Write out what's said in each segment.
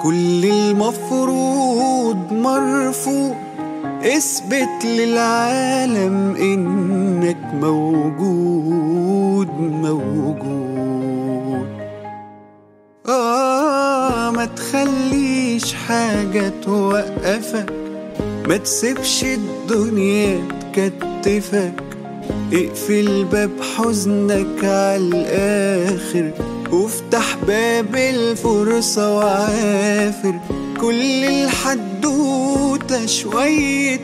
كل المفروض مرفوض اثبت للعالم انك موجود موجود آه ما تخليش حاجة توقفك ما تسيبش الدنيا تكتفك اقفل باب حزنك على الآخر وافتح باب الفرصة وعافر كل الحدوتة شوية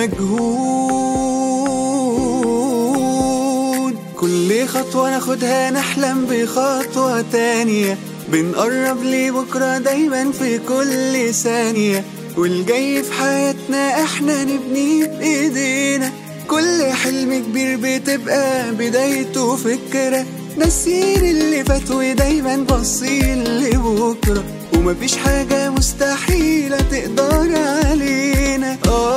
مجهود كل خطوة ناخدها نحلم بخطوة تانية بنقرب لبكرة دايما في كل ثانية والجاي في حياتنا احنا نبنيه بإيدينا كل حلم كبير بتبقى بدايته فكرة ناسين اللي فات ودايما باصين لبكرة ومفيش حاجة مستحيلة تقدر علينا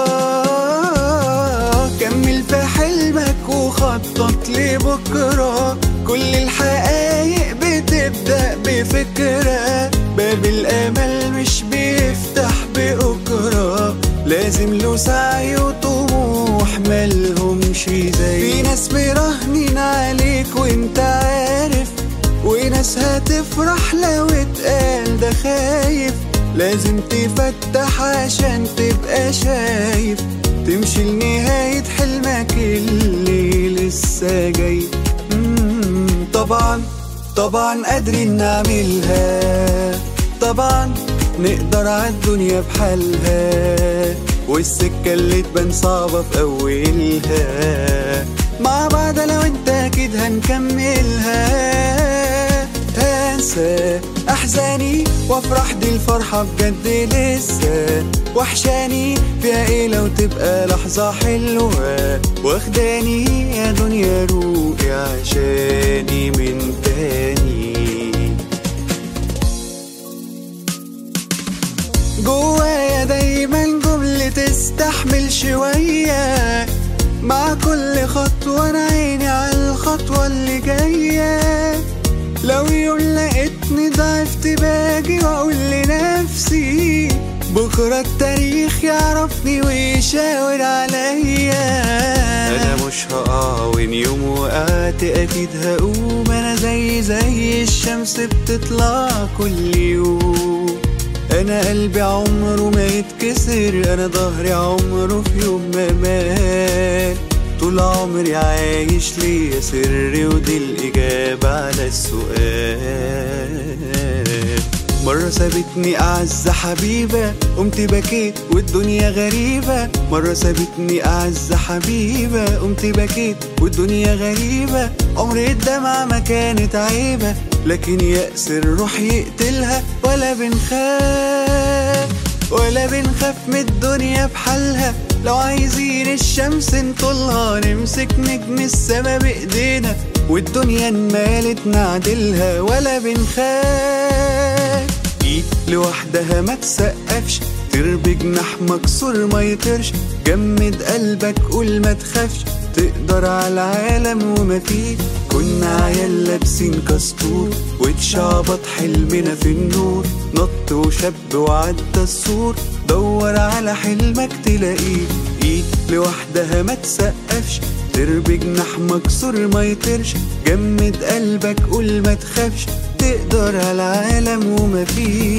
آه كمل في حلمك وخطط لبكرة كل الحقايق بتبدأ بفكرة باب الأمل مش بيفتح بأكرة لازم له سعي وطموح ملهمش زي في ناس مراهنين عليك وانت عارف وناس هتفرح لو اتقال ده خايف لازم تفتح عشان تبقى شايف تمشي لنهاية حلمك اللي لسه جاي مم، طبعا طبعا قادرين نعملها طبعا نقدر عالدنيا بحالها والسكة اللي تبان صعبة في أولها مع بعض لو انت أكيد هنكملها هنسى أحزاني وأفرح دي الفرحة بجد لسه وحشاني فيها ايه لو تبقى لحظة حلوة واخداني يا دنيا روقي عشاني من تاني جوايا دايما جملة تستحمل شوية مع كل خطوة أنا عيني على الخطوة اللي جاية لو يوم لقيتني ضعفت باجي وأقول لنفسي بكرة التاريخ يعرفني ويشاور عليا أنا مش هقع وإن يوم وقعت أكيد هقوم أنا زي زي الشمس بتطلع كل يوم انا قلبي عمره ما يتكسر انا ظهري عمره في يوم ما مات طول عمري عايش ليا سر ودي الاجابه على السؤال مرة سابتني أعز حبيبة قمت بكيت والدنيا غريبة مرة سابتني أعز حبيبة قمت بكيت والدنيا غريبة عمر الدمعة ما كانت عيبة لكن يأس الروح يقتلها ولا بنخاف ولا بنخاف من الدنيا بحالها لو عايزين الشمس نطولها نمسك نجم السما بإيدينا والدنيا انمالت نعدلها ولا بنخاف ايد لوحدها ما تسقفش تربي جناح مكسور ما يطيرش جمد قلبك قول ما تخافش تقدر على العالم وما فيه كنا عيال لابسين كستور واتشعبط حلمنا في النور نط وشب وعدى السور دور على حلمك تلاقيه ايد لوحدها ما تسقفش تربي جناح مكسور ما يطيرش جمد قلبك قول ما تخافش تقدر على العالم وما فيه